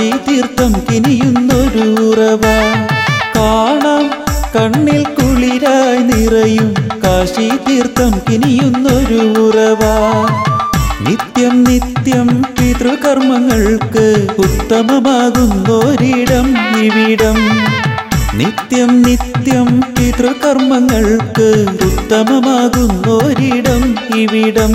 കാശി തീർത്ഥം കിനിയുന്നൊരു ഉറവ കാണാം കണ്ണിൽ കുളിരായി നിറയും കാശി തീർത്ഥം കിനിയുന്നൊരു ഉറവ നിത്യം നിത്യം പിതൃകർമ്മങ്ങൾക്ക് ഉത്തമമാകുന്നൊരിടം ഇവിടം നിത്യം നിത്യം പിതൃകർമ്മങ്ങൾക്ക് ഉത്തമമാകുന്നൊരിടം ഇവിടം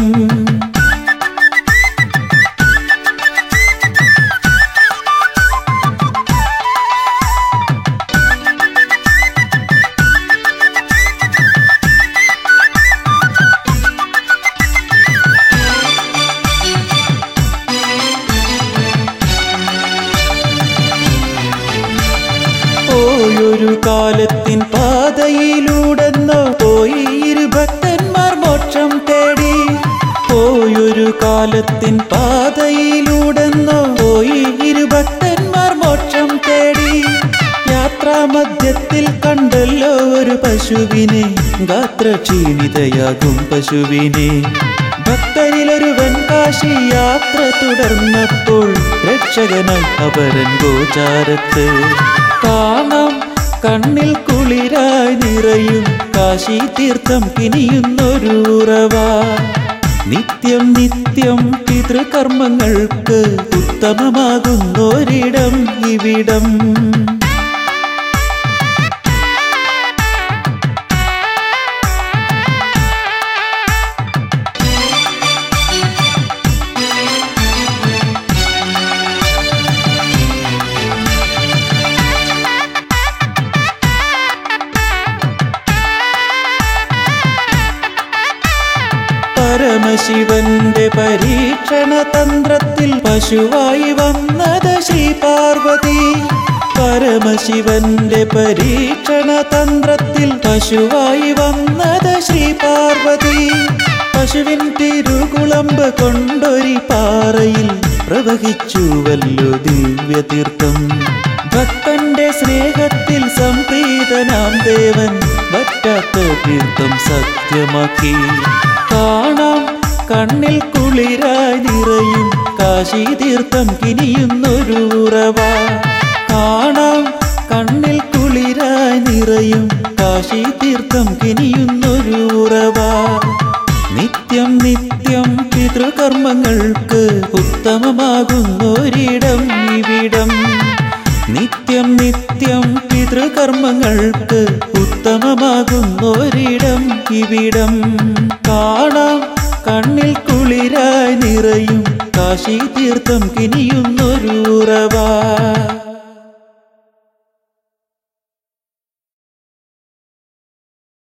പോയൊരു കാലത്തിൻ പാതയിലൂടെന്നോ പോയി ഇരു ഭക്തന്മാർ മോക്ഷം തേടി പോയൊരു കാലത്തിൻ പാതയിലൂടെന്നോ പോയി ഇരു ഭക്തന്മാർ മോക്ഷം തേടി യാത്രാമധ്യത്തിൽ കണ്ടല്ലോ ഒരു പശുവിനെ ഗാത്ര ക്ഷീണിതയാകും പശുവിനെ ഭക്തരിലൊരുവൻ കാശി യാത്ര തുടർന്നപ്പോൾ രക്ഷകനായി അപരൻ ഗോചാരത്ത് കാണാം കണ്ണിൽ കുളിരായി നിറയും കാശി തീർത്ഥം കിനിയുന്നൊരു ഉറവ നിത്യം നിത്യം പിതൃകർമ്മങ്ങൾക്ക് ഉത്തമമാകുന്നൊരിടം ഇവിടം പരമശിവന്റെ പരീക്ഷണ തന്ത്രത്തിൽ പശുവായി വന്നത് ശ്രീ പാർവതി പരമശിവന്റെ പരീക്ഷണ തന്ത്രത്തിൽ പശുവായി വന്നത് ശ്രീ പാർവതി പശുവിൻ തിരുകുളമ്പ് കൊണ്ടൊരി പാറയിൽ പ്രവഹിച്ചുവല്ലോ ദിവ്യതീർത്ഥം ഭക്തന്റെ സ്നേഹത്തിൽ സംപ്രീതനാം ദേവൻ വറ്റാത്ത തീർത്ഥം സത്യമാക്കി കാണാം കണ്ണിൽ കുളിരായി നിറയും കാശി തീർത്ഥം കിനിയുന്നൊരു ഉറവ കാണാം കണ്ണിൽ കുളിരായി നിറയും കാശി തീർത്ഥം കിനിയുന്നൊരു ഉറവ നിത്യം നിത്യം പിതൃകർമ്മങ്ങൾക്ക് ഉത്തമമാകുന്നൊരിടം ഇവിടം നിത്യം നിത്യം പിതൃകർമ്മങ്ങൾക്ക് ഉത്തമമാകുന്നൊരിടം ഇവിടം കാണാം കണ്ണിൽ കുളിരായി നിറയും കാശി തീർത്ഥം കിനിയുന്നൊരു ഉറവ